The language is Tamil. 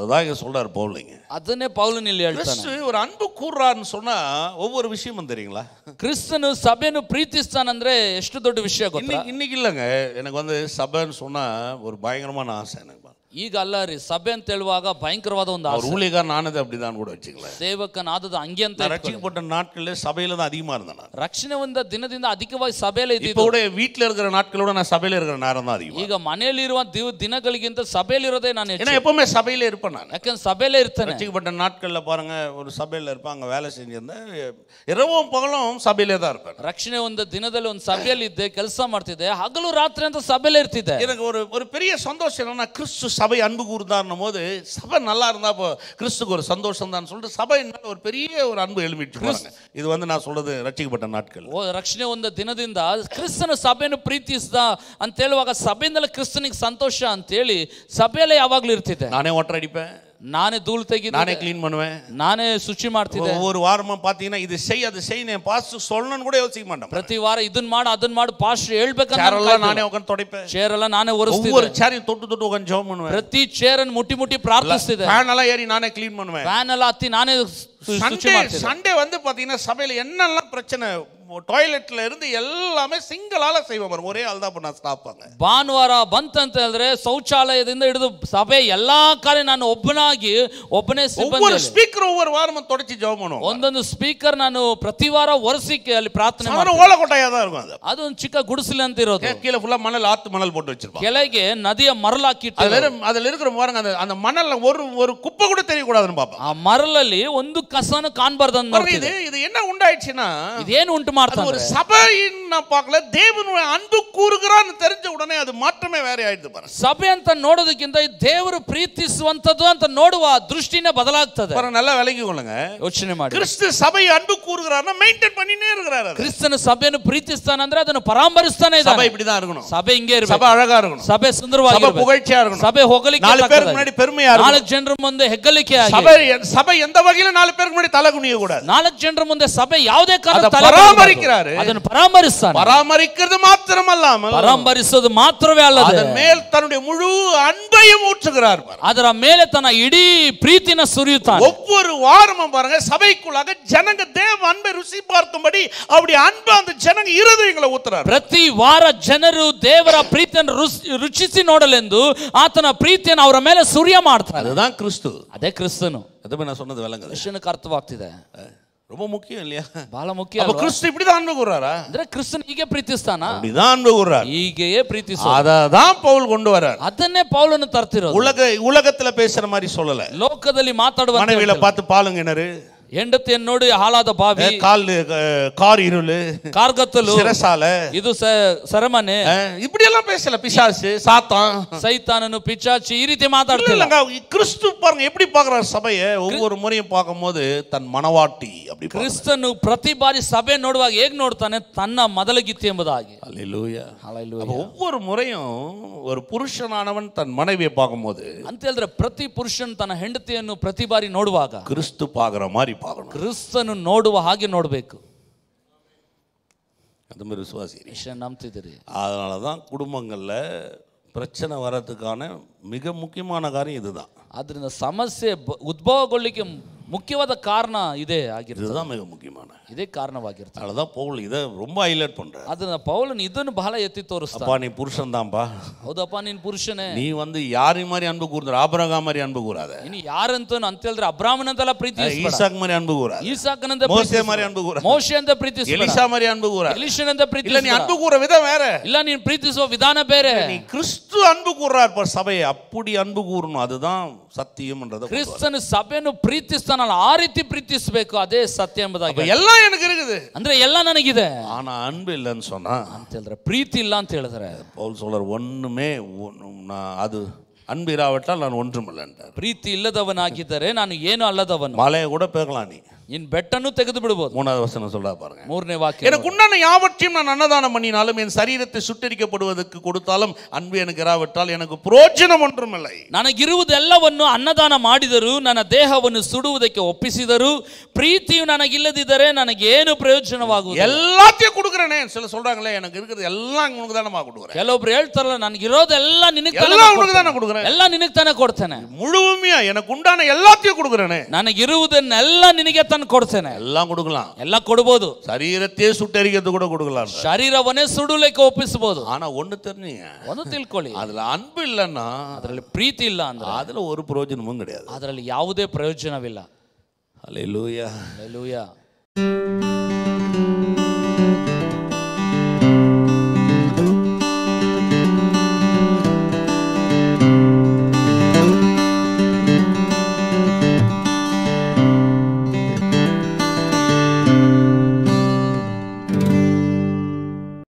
அதுதான் இங்க சொல்றாரு பவுலிங்க ಅದನ್ನೇ ಪೌಲನ್ ಇಲ್ಲಿ ಹೇಳ್ತಾನೆ கிறிஸ்து ஒரு அன்பு கூறுறாருன்னு சொன்னா ஒவ்வொரு விஷயமும் தெரியுங்களா ಕ್ರಿಸ್ತನು ಸಭೆಯನ್ನು ಪ್ರೀತಿಸ್ತಾನಂದ್ರೆ ಎಷ್ಟು ದೊಡ್ಡ ವಿಷಯ ಗೊತ್ತಾ இன்னைக்கு இன்னைக்கு இல்லைங்க எனக்கு வந்து சபைன்னு சொன்னா ஒரு பயங்கரமான ஆசை எனக்கு ಈಗ ಅಲ್ಲ ರೀ ಸಭೆ ಅಂತ ಹೇಳುವಾಗ ಭಯಂಕರವಾದ ಒಂದು அவர் ಆಸೆ ஊழியக்காரன் ஆனது அப்படிதான் கூட வச்சுக்கல ಸೇವಕನಾದದ ಹಂಗೆ ಅಂತ நான் ಇಟ್ಕೊಳ್ಳಿ. ரட்சிக்கப்பட்ட நாட்கள்ல சபையில தான் அதிகமா இருந்தேன் நான் ರಕ್ಷಣೆ ಹೊಂದ ದಿನದಿಂದ ಅಧಿಕವಾಗಿ ಸಭೆಯಲ್ಲೇ இப்போ ಇದ್ದಿದ್ದು கூட வீட்டுல இருக்கிற நாட்களோட நான் சபையில இருக்கிற நேரம் தான் அதிகம் ಈಗ ಮನೆಯಲ್ಲಿರುವ ದಿವ ದಿನಗಳಿಗಿಂತ ಸಭೆಯಲ್ಲಿರೋದೇ ನಾನು ಹೆಚ್ಚು ஏன்னா எப்பவுமே சபையில இருப்பேன் நான் ಯಾಕಂದ್ರೆ ಸಭೆಯಲ್ಲೇ ಇರ್ತೇನೆ ரட்சிக்கப்பட்ட நாட்கள்ல பாருங்க ஒரு சபையில இருப்பாங்க வேலை செஞ்சிருந்தேன் இரவும் பகலும் சபையிலே தான் இருப்பேன் ರಕ್ಷಣೆ ಒಂದು ದಿನದಲ್ಲಿ ಒಂದು ಸಭೆಯಲ್ಲಿ ಇದ್ದೆ ಕೆಲಸ ಮಾಡ್ತಿದ್ದೆ ಹಗಲು ರಾತ್ರಿ ಅಂತ ಸಭೆಯಲ್ಲೇ ಇರ್ತಿದ್ದೆ எனக்கு ஒரு ஒரு பெரிய சந்தோஷம் என்னன்னா கிறிஸ்து சபை அன்பு கூர்ந்தாருன்னும் போது சபை நல்லா இருந்தா இப்போ கிறிஸ்துக்கு ஒரு சந்தோஷம் தான் சொல்லிட்டு சபை மேல ஒரு பெரிய ஒரு அன்பு எழுமிட்டு பாருங்க இது வந்து நான் சொல்றது ரட்சிக்கப்பட்ட நாட்கள் ಓ ರಕ್ಷಣೆ ಒಂದು ದಿನದಿಂದ ಕ್ರಿಸ್ತನ ಸಭೆಯನ್ನು ಪ್ರೀತಿಸಿದ ಅಂತ ಹೇಳುವಾಗ ಸಭೆಯಿಂದಲೇ ಕ್ರಿಸ್ತನಿಗೆ ಸಂತೋಷ ಅಂತೇಳಿ ಸಭೆಯಲ್ಲೇ ಯಾವಾಗ್ಲೂ ಇರ್ತಿದ್ದೆ நானே ஒற்றை அடிப்பேன் ನಾನೇ ಧೂಳು ತೆಗೆದು நானே க்ளீன் பண்ணுவேன் ನಾನೇ ಶುಚಿ ಮಾಡ್ತಿದ್ದೆ ஒவ்வொரு வாரமும் பார்த்தீங்கன்னா இது செய் அது செய் நான் பாஸ்ட் சொல்லணும்னு கூட யோசிக்க மாட்டேன் ಪ್ರತಿ ವಾರ ಇದನ್ ಮಾಡು ಅದನ್ ಮಾಡು ಪಾಸ್ಟ್ ಹೇಳ್ಬೇಕಂತ சேரெல்லாம் நானே உட்காந்து துடைப்பேன் ಚೇರ್ ಎಲ್ಲ ನಾನೇ ಒರೆಸ್ತಿದ್ದೆ ஒவ்வொரு சேரையும் தொட்டு தொட்டு உட்காந்து ஜெபம் பண்ணுவேன் ಪ್ರತಿ ಚೇರ್ ಅನ್ನು ಮುಟ್ಟಿ ಮುಟ್ಟಿ ಪ್ರಾರ್ಥಿಸ್ತಿದ್ದೆ ஃபேன் எல்லாம் ஏறி நானே க்ளீன் பண்ணுவேன் ಫ್ಯಾನ್ ಎಲ್ಲ ಹತ್ತಿ ನಾನೇ ಸು- ಶುಚಿ சண்டே ಮಾಡ್ತಿದ್ದೆ சண்டே வந்து பாத்தீங்கன்னா சபையில என்னெல்லாம் பிரச்சனை டாய்லெட்ல இருந்து எல்லாமே சிங்கிளால செய்வோம் பாருங்க. ஒரே ஆள் தான் பண்ண ஸ்டாப்பாங்க ಭಾನುವಾರ ಬಂತಂತ ಹೇಳಿದ್ರೆ ಶೌಚಾಲಯದಿಂದ ಹಿಡಿದು ಸಭೆ ಎಲ್ಲಾ ಕಡೆ ನಾನು ಒಬ್ಬನಾಗಿ ಒಬ್ಬನೇ ஒவ்வொரு ಸಿಬ್ಬಂದಿ ஸ்பீக்கர் ஒவ்வொரு வாரமும் தொடச்சி ஜெபம் பண்ணுவோம் ಒಂದೊಂದು ಸ್ಪೀಕರ್ ನಾನು ಪ್ರತಿ ವಾರ ಒರೆಸಿ ಅಲ್ಲಿ ಪ್ರಾರ್ಥನೆ சாதாரண ಮಾಡ್ತೀನಿ ஓலக்கொட்டையா தான் இருக்கும் அது ಅದು ಒಂದು ಚಿಕ್ಕ ಗುಡಿಸಲು ಅಂತ ಇರೋದು கீ- கீழே ஃபுல்லா மணல் ஆத்து மணல் போட்டு வச்சிருப்பாங்க ಕೆಳಗೆ ನದಿಯ ಮರಳು ಹಾಕಿಟ್ಟು அதுல இரு- அதுல இருக்கிற பாருங்க அந்த அந்த மணல்ல ஒரு ஒரு குப்பை கூட தெரியக்கூடாதுன்னு பார்ப்பேன் ಆ ಮರಳಲ್ಲಿ ಒಂದು ಕಸನು ಕಾಣ್ಬಾರ್ದು ಅಂತ பாருங்க இது இது என்ன உண்டாயிடுச்சுன்னா ಇದೇನು ಉಂಟು அது ಮಾಡ್ತಾನೆ ஒரு சபைன்னு நான் பார்க்கல தேவனுடைய அன்பு கூறுகிறான்னு தெரிஞ்ச உடனே அது மாற்றமே வேற ஆயிடுது பாருங்க ಸಭೆ ಅಂತ ನೋಡೋದಕ್ಕಿಂತ ಈ ದೇವರು ಪ್ರೀತಿಸುವಂತದ್ದು ಅಂತ ನೋಡುವ ದೃಷ್ಟಿನೇ ಬದಲಾಗ್ತದೆ பாருங்க நல்லா விலகி கொள்ளுங்க ಯೋಚನೆ ಮಾಡಿ கிறிஸ்து சபை அன்பு கூறுகிறாருன்னா மெயின்டைன் பண்ணினே இருக்கிறாரு அது. ಕ್ರಿಸ್ತನ ಸಭೆಯನ್ನು ಪ್ರೀತಿಸ್ತಾನಂದ್ರೆ ಅದನ್ನು ಪರಾಮರಿಸ್ತಾನೆ சபை ಇದ್ದಾನೆ இப்படிதான் இருக்கணும் ಸಭೆ ಹಿಂಗೆ சபை ಇರ್ಬೇಕು ಅழகಾ இருக்கணும் ಸಭೆ சபை ಸುಂದರವಾಗಿ புகழ்ச்சியா இருக்கணும் ಸಭೆ ಹೋಗಲಿಕ್ಕೆ நாலு பேருக்கு ತಕ್ಕದಾಗಿ. முன்னாடி பெருமையா இருக்கணும் ನಾಲ್ಕು ಜನರ ಮುಂದೆ ಹೆಗ್ಗಳಿಕೆ ಆಗಿ சபை சபை எந்த வகையில நாலு பேருக்கு முன்னாடி தலை குனிய கூடாது ನಾಲ್ಕು ಜನರ ಮುಂದೆ ಸಭೆ ಯಾವುದೇ ಕಾರಣ அதை ತಲೆ பராமரிக்கிறாரு. ಬಾಗಬಾರ್ದು. ಅದನ್ನು ಪರಾಮರಿಸ್ತಾನೆ பராமரிக்கிறது மாத்திரமல்லாமல் ಪರಾಮರಿಸೋದು ಮಾತ್ರವೇ ಅಲ್ಲದೆ அதன் மேல் தன்னுடைய முழு அன்பையும் ஊற்றுகிறார் பாருங்க. ಅದರ ಮೇಲೆ ತನ್ನ ಇಡೀ ಪ್ರೀತಿನ ಸುರಿಯುತ್ತಾನೆ ஒவ்வொரு வாரமும் பாருங்க சபைக்குள்ளாக ஜனங்க தேவ அன்பை ருசி பார்க்கும்படி அப்படி அன்பு அந்த ஜனங்க இருதயங்களை ஊத்துறாரு ಪ್ರತಿ ವಾರ ಜನರು ದೇವರ ಪ್ರೀತಿಯನ್ನು ರುಚಿ- ರುಚಿಸಿ ನೋಡಲೆಂದು ಆತನ ಪ್ರೀತಿಯನ್ನು ಅವರ ಮೇಲೆ ಸುರಿಯ ಮಾಡ್ತಾರೆ அதுதான் கிறிஸ்து ಅದೇ ಕ್ರಿಸ್ತನು எதுவுமே நான் சொன்னது விளங்குது ಕ್ರಿಸ್ತನಿಗೆ ಅರ್ಥವಾಗ್ತಿದೆ ரொம்ப முக்கியம் இல்லையா ಬಹಳ ಮುಖ್ಯ அப்ப ಅಲ್ವಾ? கிறிஸ்து இப்படிதான் அன்பு கூறாரா ಅಂದ್ರೆ ಕ್ರಿಸ್ತನ್ ಹೀಗೆ ಪ್ರೀತಿಸ್ತಾನ அப்படிதான் அன்பு கூறார் ಹೀಗೆಯೇ ಪ್ರೀತಿಸ அததான் பவுல் கொண்டு வர்றார் ಅದನ್ನೇ ಪೌಲನ್ನು ತರ್ತಿರೋದು உலக உலகத்துல பேசுற மாதிரி சொல்லல ಲೋಕದಲ್ಲಿ ಮಾತಾಡುವ மனைவியில பார்த்து பாலுங்கிணறு ಹೆಂಡತಿಯನ್ನು ನೋಡಿ ಹಾಳಾದ ಬಾವಿ கால் அஹ், கார் இருளு ಕಾರ್ಗತ್ತಲು சிரசால ಇದು ಸ- ಸೆರೆಮನೆ இப்படி எல்லாம் பேசல பிசாசு சாத்தான் ಸೈತಾನನು ಪಿಚಾಚಿ ಈ ರೀತಿ இல்ல ಮಾತಾಡ್ತಿಲ್ಲ இல்லங்க கிறிஸ்து பாருங்க எப்படி பாக்குறாரு சபையை ஒவ்வொரு முறையும் பார்க்கும்போது தன் மனவாட்டி அப்படி பார்க்கறாரு. ಕ್ರಿಸ್ತನು ಪ್ರತಿ ಬಾರಿ ಸಭೆ ನೋಡುವಾಗ ಹೇಗ್ ನೋಡ್ತಾನೆ ತನ್ನ ಮೊದಲಗಿತ್ತಿ ಎಂಬುದಾಗಿ அல்லேலூயா. Hallelujah. அப்ப ஒவ்வொரு முறையும் ஒரு புருஷனானவன் தன் மனைவியை பார்க்கும்போது ಅಂತ ಹೇಳಿದ್ರೆ ಪ್ರತಿ ಪುರುಷನ್ ತನ್ನ ಹೆಂಡತಿಯನ್ನು ಪ್ರತಿ ಬಾರಿ ನೋಡುವಾಗ கிறிஸ்து பார்க்குற மாதிரி பார்க்கணும் ಕ್ರಿಸ್ತನು ನೋಡುವ ಹಾಗೆ ನೋಡಬೇಕು அந்த மாதிரி விசுவாசி ವಿಷಯ ನಂಬ್ತಿದ್ದೀರಿ அதனால தான் குடும்பங்களில் பிரச்சனை வர்றதுக்கான மிக முக்கியமான காரியம் இதுதான் ಆದ್ರಿಂದ ಸಮಸ್ಯೆ ಬ- ಉದ್ಭವಗೊಳ್ಳಿಕ್ಕೆ ಮುಖ್ಯವಾದ ಕಾರಣ ಇದೇ ಆಗಿರ್ತದೆ இதுதான் மிக முக்கியமான ಇದೇ ಕಾರಣವಾಗಿರ್ತದೆ அதனால தான் பவுல் இதை ரொம்ப ஹைலைட் பண்ற ಅದನ್ನ ಪೌಲನ್ ಇದನ್ನು ಬಹಳ ಎತ್ತಿ ತೋರಿಸ್ತಾನೆ அப்பா நீ புருஷன் தான்ப்பா ಹೌದಪ್ಪ ನೀನ್ ಪುರುಷನೇ நீ வந்து யாரை மாதிரி அன்பு கூறுற ஆபரகா மாதிரி அன்பு கூறாத ಇನ್ನು ಯಾರಂತ ಅಂತ ಹೇಳಿದ್ರೆ ಅಬ್ರಾಹ್ಮಣಂತೆಲ್ಲ ಪ್ರೀತಿ ஈசாக் மாதிரி அன்பு கூறாத ಈಸಾಕನಂತ மோசே மாதிரி அன்பு கூற ಮೋಶೆ ಅಂತ ಪ್ರೀತಿಸ எலிசா மாதிரி அன்பு கூற ಎಲಿಶನಂತ ಪ್ರೀತಿ இல்ல நீ அன்பு கூற விதம் வேற ಇಲ್ಲ ನೀನ್ ಪ್ರೀತಿಸುವ ವಿಧಾನ ಬೇರೆ நீ கிறிஸ்து அன்பு கூறார் பார் சபையை அப்படி அன்பு கூறணும் அதுதான் சத்தியம்ன்றத கொண்டு வர. ಕ್ರಿಸ್ತನ ಸಭೆಯನ್ನು ಪ್ರೀತಿಸ್ತಾನಲ್ಲ ಆ ರೀತಿ ಪ್ರೀತಿಸಬೇಕು ಅದೇ ಸತ್ಯ ಎಂಬುದಾಗಿ அப்ப எல்லாம் எனக்கு இருக்குது ಅಂದ್ರೆ ಎಲ್ಲ ನನಗಿದೆ ஆனா அன்பு இல்லைன்னு சொன்னா ಅಂತ ಹೇಳಿದ್ರೆ ಪ್ರೀತಿ ಇಲ್ಲ ಅಂತ ಹೇಳಿದ್ರೆ பவுல் சொல்றார் ஒண்ணுமே ஒண்ணும் நான் அது அன்பு இராவிட்டால் நான் ஒன்றும் இல்லைன்றார் ಪ್ರೀತಿ ಇಲ್ಲದವನಾಗಿದ್ದರೆ ನಾನು ಏನು ಅಲ್ಲದವನು மலையை கூட பேக்கலாம் நீ ಇನ್ ಬೆಟ್ಟನ್ನು ತೆಗೆದು ಬಿಡಬಹುದು மூணாவது வசனம் சொல்றா பாருங்க ಮೂರನೇ ವಾಕ್ಯ எனக்கு உண்டான யாவற்றையும் நான் அன்னதானம் பண்ணினாலும் என் சரீரத்தை சுட்டரிக்கப்படுவதற்கு கொடுத்தாலும் அன்பு எனக்கு இராவிட்டால் எனக்கு புரோஜனம் ஒன்றும் இல்லை ನನಗಿರುವುದೆಲ್ಲವನ್ನು ಅನ್ನದಾನ ಮಾಡಿದರು ನನ್ನ ದೇಹವನ್ನು ಸುಡುವುದಕ್ಕೆ ಒಪ್ಪಿಸಿದರು ಪ್ರೀತಿಯು ನನಗಿಲ್ಲದಿದ್ದರೆ ನನಗೇನು ಪ್ರಯೋಜನವಾಗುವುದು எல்லாத்தையும் கொடுக்குறேனே சில சொல்றாங்களே எனக்கு இருக்கிறது எல்லாம் உனக்கு தானே கொடுக்குறேன் ಕೆಲವೊಬ್ರು ಹೇಳ್ತಾರಲ್ಲ ನನಗಿರೋದೆಲ್ಲ ನಿನಗೆ ತಾನೇ எல்லாம் உனக்கு ಕೊಡ್ತೇನೆ. தானே கொடுக்குறேன் ಎಲ್ಲ ನಿನಗೆ ತಾನೇ ಕೊಡ್ತೇನೆ முழுமையா எனக்கு உண்டான எல்லாத்தையும் கொடுக்குறேனே ನನಗಿರುವುದನ್ನೆಲ್ಲ ನಿನಗೆ ತಂದು ಕೊಡ್ತೇನೆ எல்லாம் கொடுக்கலாம் ಎಲ್ಲ ಕೊಡ್ಬೋದು சரீரத்தையே சுட்டரிக்கிறது கூட கொடுக்கலாம் ಶರೀರವನ್ನೇ ಸುಡುಲಿಕ್ಕೆ ಒಪ್ಪಿಸಬಹುದು ஆனா ஒண்ணு தெரிஞ்சுங்க ಒಂದು ತಿಳ್ಕೊಳ್ಳಿ அதுல அன்பு இல்லைன்னா ಅದರಲ್ಲಿ ಪ್ರೀತಿ ಇಲ್ಲ ಅಂದ್ರೆ அதுல ஒரு பிரயோஜனமும் கிடையாது ಅದರಲ್ಲಿ ಯಾವುದೇ ಪ್ರಯೋಜನವಿಲ್ಲ அல்லேலூயா Hallelujah.